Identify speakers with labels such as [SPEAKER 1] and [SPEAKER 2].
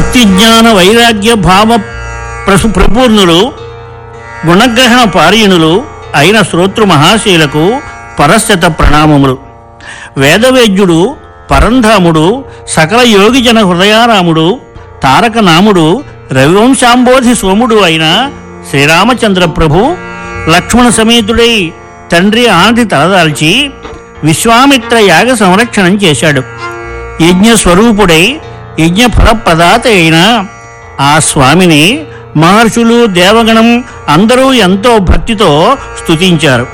[SPEAKER 1] భక్తి జ్ఞాన వైరాగ్య భావ ప్రసు ప్రపూర్ణులు గుణగ్రహణ పారీణులు అయిన శ్రోతృ మహాశీలకు పరశత ప్రణామములు వేదవేద్యుడు పరంధాముడు సకల యోగిజన హృదయారాముడు తారక నాముడు రవివంశాంబోధి సోముడు అయిన శ్రీరామచంద్ర ప్రభు లక్ష్మణ సమేతుడై తండ్రి ఆనతి తలదాల్చి విశ్వామిత్ర యాగ సంరక్షణం చేశాడు యజ్ఞ స్వరూపుడై యజ్ఞ ఫలప్రదాత అయిన ఆ స్వామిని మహర్షులు దేవగణం అందరూ ఎంతో భక్తితో స్తుతించారు